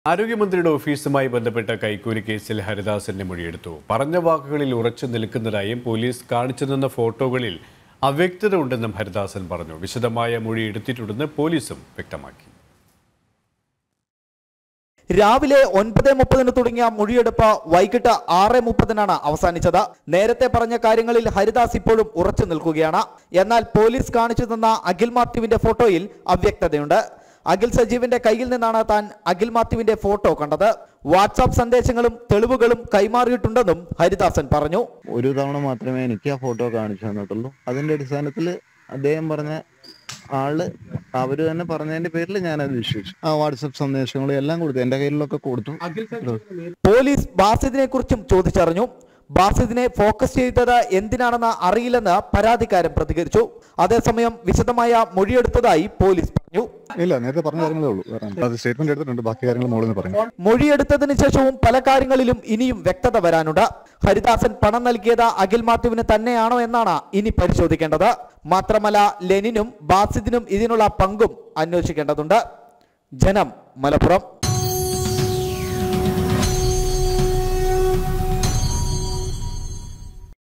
ആരോഗ്യമന്ത്രിയുടെ ഓഫീസുമായി ബന്ധപ്പെട്ട കൈക്കൂലി കേസിൽ ഹരിദാസന്റെ മൊഴിയെടുത്തു പറഞ്ഞ വാക്കുകളിൽ ഉറച്ചു നിൽക്കുന്നതായും പോലീസ് കാണിച്ചു തന്ന ഫോട്ടോകളിൽ അവ്യക്തത ഉണ്ടെന്നും ഹരിദാസൻ പറഞ്ഞു വിശദമായ മൊഴി എടുത്തിട്ടുണ്ടെന്ന് പോലീസും വ്യക്തമാക്കി രാവിലെ ഒൻപത് മുപ്പതിന് തുടങ്ങിയ മൊഴിയെടുപ്പ് വൈകിട്ട് ആറ് മുപ്പതിനാണ് അവസാനിച്ചത് നേരത്തെ പറഞ്ഞ കാര്യങ്ങളിൽ ഹരിദാസ് ഇപ്പോഴും ഉറച്ചു നിൽക്കുകയാണ് എന്നാൽ പോലീസ് കാണിച്ചു തന്ന അഖിൽ മാത്യുവിന്റെ ഫോട്ടോയിൽ അവ്യക്തതയുണ്ട് അഖിൽ സജീവിന്റെ കയ്യിൽ നിന്നാണ് താൻ അഖിൽ മാത്യുവിന്റെ ഫോട്ടോ കണ്ടത് വാട്സാപ്പ് സന്ദേശങ്ങളും തെളിവുകളും കൈമാറിയിട്ടുണ്ടെന്നും ഹരിദാസൻ പറഞ്ഞു ഒരു തവണ മാത്രമേ എനിക്ക് ആ ഫോട്ടോ കാണിച്ചു തന്നിട്ടുള്ളൂ അതിന്റെ അടിസ്ഥാനത്തിൽ അദ്ദേഹം പറഞ്ഞ ആള് അവര് തന്നെ പറഞ്ഞതിന്റെ പേരിൽ ഞാൻ അത് വിശ്വസിച്ചു ആ വാട്സപ്പ് സന്ദേശങ്ങളും എല്ലാം കൊടുത്തു എന്റെ കയ്യിലൊക്കെ കൊടുത്തു പോലീസ് ബാസിദിനെ കുറിച്ചും ചോദിച്ചറിഞ്ഞു ബാസിദിനെ ഫോക്കസ് ചെയ്തത് എന്തിനാണെന്ന് അറിയില്ലെന്ന് പരാതിക്കാരൻ പ്രതികരിച്ചു അതേസമയം വിശദമായ മൊഴിയെടുത്തതായി പോലീസ് പറഞ്ഞു ഇല്ല നേരത്തെ പറഞ്ഞ കാര്യങ്ങളേ ഉള്ളൂ വേറെ ഒന്നും. അത് സ്റ്റേറ്റ്മെന്റ് എടുത്തിട്ടുണ്ട് ബാക്കി കാര്യങ്ങൾ മോളിൽ നിന്ന് പറയും മൊഴിയെടുത്തതിന് ശേഷവും പല കാര്യങ്ങളിലും ഇനിയും വ്യക്തത വരാനുണ്ട് ഹരിദാസൻ പണം നൽകിയത് അഖിൽ മാത്യുവിന് തന്നെയാണോ എന്നാണ് ഇനി പരിശോധിക്കേണ്ടത് മാത്രമല്ല ലെനിനും ബാസിദിനും ഇതിനുള്ള പങ്കും അന്വേഷിക്കേണ്ടതുണ്ട് ജനം മലപ്പുറം